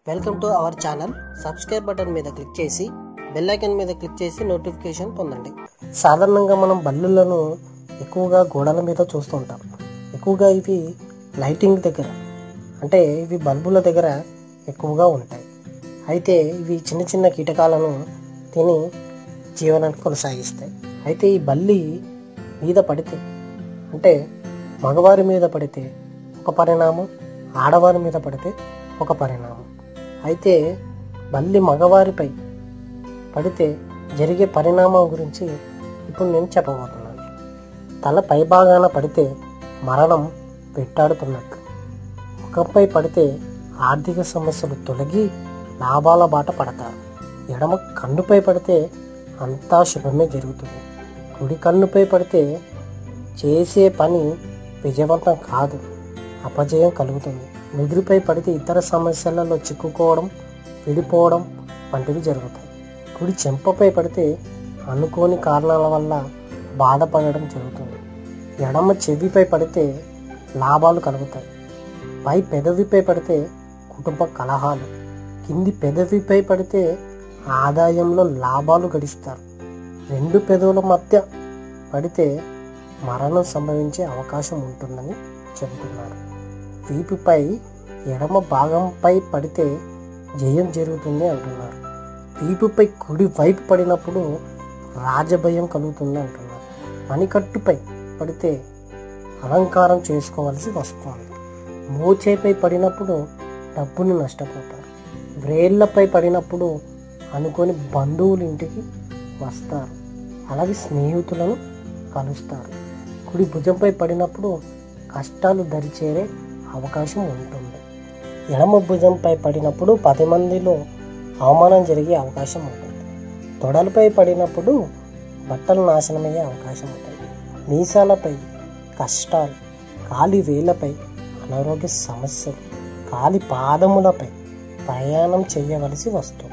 welcome to our channel subscribe button మీద click చేసి bell icon మీద క్లిక్ చేసి నోటిఫికేషన్ పొందండి సాధారణంగా మనం బల్లులను ఎక్కువగా గోడల మీద చూస్తుంటాం ఎక్కువగా ఇవి లైటింగ్ దగ్గర అంటే ఇవి బల్బుల దగ్గర ఎక్కువగా ఉంటాయి అయితే ఇవి చిన్న చిన్న కీటకాలను తిని జీవనాన్ని కొనసాగిస్తాయి అయితే ఈ బల్లి మీద పడితే అంటే మగవారి మీద పడితే ఒక పరిణామం ఆడవారి మీద పడితే ఒక పరిణామం అయితే బల్లి మగవారిపై పడితే జరిగే పరిణామం గురించి ఇప్పుడు నేను చెప్పబోతున్నాను తల పైభాగాన పడితే మరణం వెట్టాడుతున్నట్లు ముఖంపై పడితే ఆర్థిక సమస్యలు తొలగి లాభాల బాట పడతారు ఎడమ కన్నుపై పడితే అంతా శుభమే జరుగుతుంది కుడి కన్నుపై పడితే చేసే పని విజయవంతం కాదు అపజయం కలుగుతుంది నుదురుపై పడితే ఇతర సమస్యలలో చిక్కుకోవడం విడిపోవడం వంటివి జరుగుతాయి కుడి చెంపపై పడితే అనుకోని కారణాల వల్ల బాధపడడం జరుగుతుంది ఎడమ చెవిపై పడితే లాభాలు కలుగుతాయి పై పెదవిపై పడితే కుటుంబ కలహాలు కింది పెదవిపై పడితే ఆదాయంలో లాభాలు గడిస్తారు రెండు పెదవుల మధ్య పడితే మరణం సంభవించే అవకాశం ఉంటుందని చెబుతున్నారు వీపుపై ఎడమ భాగంపై పడితే జయం జరుగుతుంది అంటున్నారు వీపుపై కుడి వైపు పడినప్పుడు రాజభయం కలుగుతుంది అంటున్నారు మణికట్టుపై పడితే అలంకారం చేసుకోవాల్సి వస్తుంది మోచేపై పడినప్పుడు డబ్బుని నష్టపోతారు వ్రేళ్లపై పడినప్పుడు అనుకొని బంధువులు ఇంటికి వస్తారు అలాగే స్నేహితులను కలుస్తారు కుడి భుజంపై పడినప్పుడు కష్టాలు దరిచేరే అవకాశం ఉంటుంది ఎడమ భుజంపై పడినప్పుడు పది మందిలో అవమానం జరిగే అవకాశం ఉంటుంది తొడలపై పడినప్పుడు బట్టలు నాశనమయ్యే అవకాశం ఉంటుంది మీసాలపై కష్టాలు కాలి వేలపై అనారోగ్య సమస్యలు కాలి పాదములపై ప్రయాణం చేయవలసి వస్తుంది